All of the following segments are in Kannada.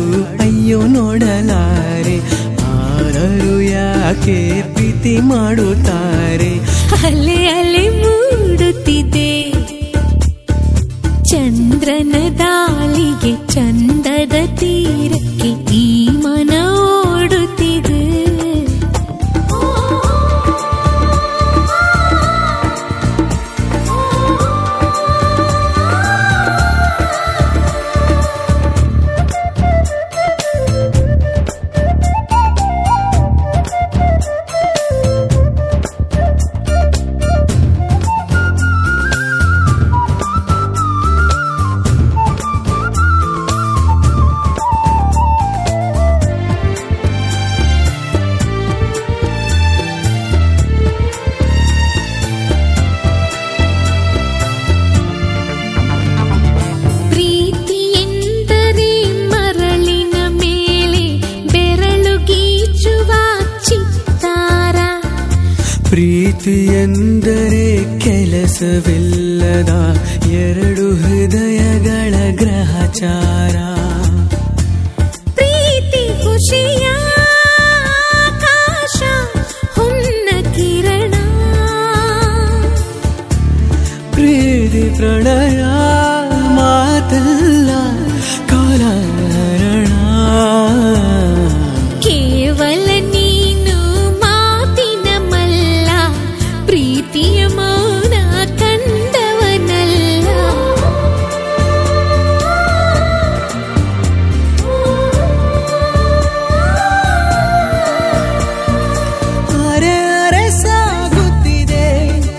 ಅಯ್ಯೋ ನೋಡಲಾರೆ ಆರರು ಯಾಕೆ ಪ್ರೀತಿ ಮಾಡುತ್ತಾರೆ ಅಲೆ ಅಲೆ ಮೂಡುತ್ತಿದೆ ಚಂದ್ರನ ದಾಳಿಗೆ ಚಂದದ ತೀರಕ್ಕೆ ಈ ಮನ ಓಡುತ್ತಿದೆ ಪ್ರೀತಿ ಎಂದರೆ ಮರಳಿನ ಮೇಲೆ ಬೆರಳು ಗೀಚುವ ಚಿತ್ತಾರ ಪ್ರೀತಿ ಎಂದರೆ ಕೆಲಸವಿಲ್ಲದ ಎರಡು ಹೃದಯಗಳ ಗ್ರಹಚಾರ ಪ್ರೀತಿ ಖುಷಿಯ ಆಕಾಶ ಹೊನ್ನ ಕಿರಣ ಪ್ರೀತಿ ಪ್ರಣಯ ಮಾತಲ್ಲ ಕಾಲರಣ ಕೇವಲ ನೀನು ಮಾತಿನ ಮಲ್ಲ ಪ್ರೀತಿಯ ಮೌನ ಕಂಡವನಲ್ಲ ಅರೆ ಅರೆ ಸಾಗುತ್ತಿದೆ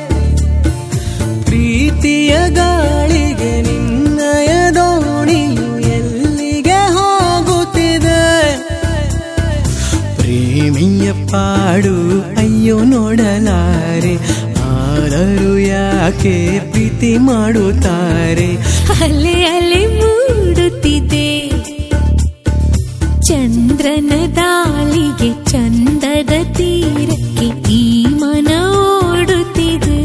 ಪ್ರೀತಿಯ ಗಾಳಿಗೆ ನಿನ್ನಯ ದೋಣಿಯು ಎಲ್ಲಿಗೆ ಹೋಗುತ್ತಿದೆ ಪ್ರೇಮಿಯ ಪಾಡು ಅಯ್ಯೋ ನೋಡಲಾರೆ ಆರರು ಯಾಕೆ ಪ್ರೀತಿ ಮಾಡುತ್ತಾರೆ ಅಲೆ ಅಲೆ ಮೂಡುತ್ತಿದೆ ಚಂದ್ರನ ದಾಳಿಗೆ ಚಂದದ ತೀರಕ್ಕೆ ಈ ಮನ ಓಡುತ್ತಿದೆ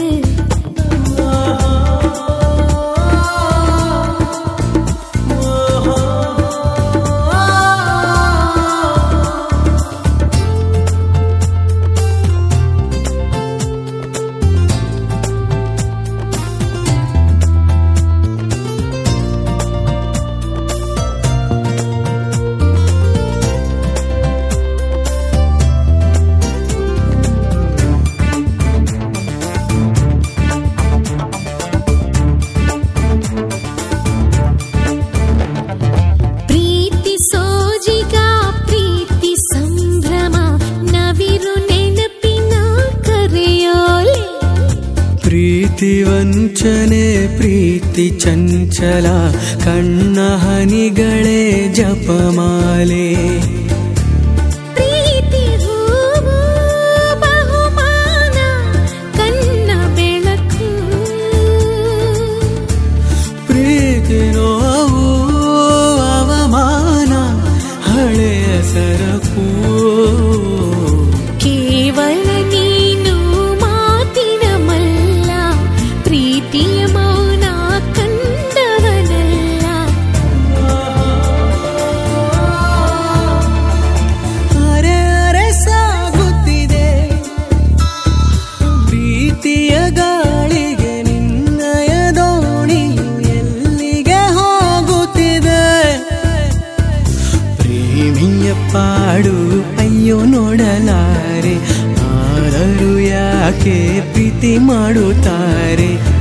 ಪ್ರೀತಿ ಸೋಜಿಗ ಪ್ರೀತಿ ಸಂಭ್ರಮ ನವಿರು ನೆನಪಿನ ಕರೆಯೋಲೆ ಪ್ರೀತಿ ವಂಚನೆ ಪ್ರೀತಿ ಚಂಚಲ ಕಣ್ಣ ಹನಿಗಳೇ ಜಪಮಾಲೆ ಪ್ರೀತಿ ಹೂವು ಬಹುಮಾನ ಕಣ್ಣ ಬೆಳಕು ಪ್ರೀತಿ ನೋವು ಅವಮಾನ ಹಳೆಯ ಸರಕು ಕೇವಲ ನೀನು ಮಾತಿನ ಮಲ್ಲ ಪ್ರೀತಿಯ ಮೌನ ಕಂಡವನಲ್ಲ ಅರೆ ಅರೆ ಸಾಗುತ್ತಿದೆ ಪ್ರೀತಿಯ ಗಾಳಿಗೆ ನಿನ್ನಯ ದೋಣಿಯು ಎಲ್ಲಿಗೆ ಹೋಗುತ್ತಿದೆ ಪ್ರೇಮಿಯ ಪಾಡು ಅಯ್ಯೋ ನೋಡಲಾರೆ ಆರರು ಯಾಕೆ ಪ್ರೀತಿ ಮಾಡುತ್ತಾರೆ